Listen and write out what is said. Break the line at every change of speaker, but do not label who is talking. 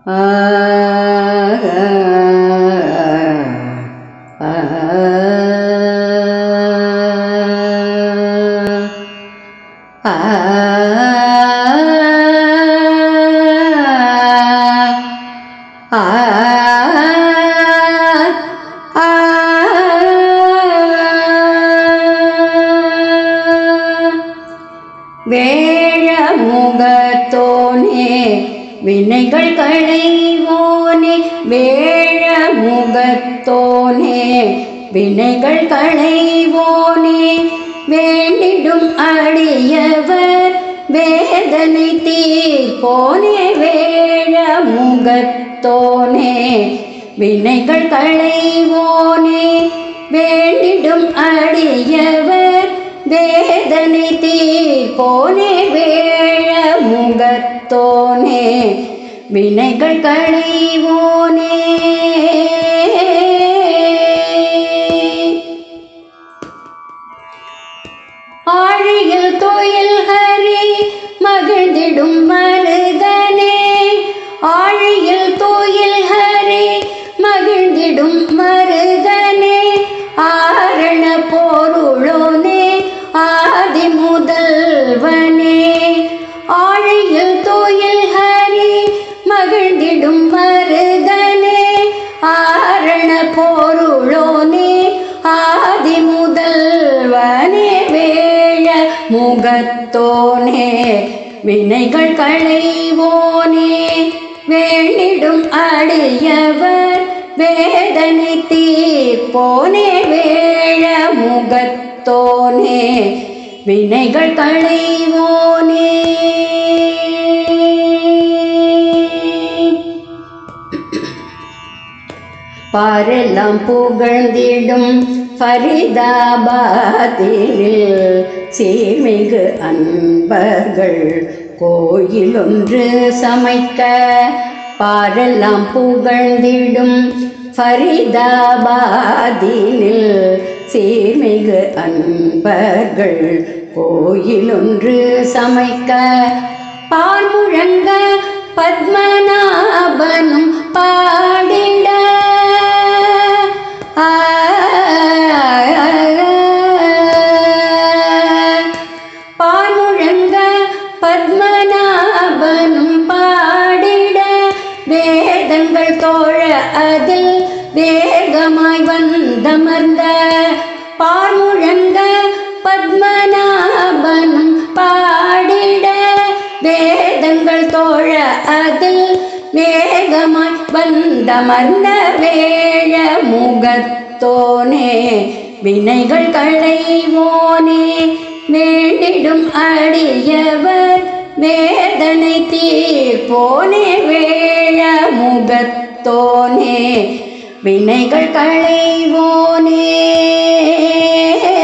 ஆ ஆ வேழ முகத்தோனே வினைகள் களைவோனே வேழ முகத்தோனே வினைகள் களைவோனே வேண்டிடும் அடியவர் வேதனை தீர்ப்போனே வேழ முகத்தோனே வினைகள் களைவோனே வேண்டிடும் அடியவர் வேதனை தீர்ப்போனே வேழ முகத்தோனே வினைகள் களைவோனே ஆழியில் துயில் ஹரி மகிழ்ந்திடும் மருகனே ஆழியில் துயில் ஹரி மகிழ்ந்திடும் மருகனே ஆரண பொருளோனே ஆதி முதல்வனே ஆழியில் துயில் ஹரி மகிழ்ந்திடும் மருகனே ஆரண பொருளோனே ஆதி முதல்வனே வேழ முகத்தோனே வினைகள் களைவோனே வேண்டிடும் அடியவர் வேதனை தீர்ப்போனே வேழ முகத்தோனே வினைகள் களைவோனே பாரெல்லாம் புகழ்ந்திடும் ஃபரிதாபாதினில் சீர்மிகு அன்பர்கள் கோயிலொன்று சமைக்க பாரெல்லாம் புகழ்ந்திடும் ஃபரிதாபாதினில் சீர்மிகு அன்பர்கள் கோயிலொன்று சமைக்க பால் முழங்க பத்மநாபனும் பாடிட ஆ, பால் முழங்க பத்மநாபனும் பாடிட வேதங்கள் தோழ அதில் வேகமாய் வந்தமர்ந்த பால் முழங்க பத்மநாபனும் பாடிட வேதங்கள் தோழ அதில் வேகமாய் வந்தமர்ந்த வேழ முகத்தோனே வினைகள் களைவோனே வேண்டிடும் அடியவர் வேதனை தீர்ப்போனே வேழ முகத்தோனே வினைகள் களைவோனே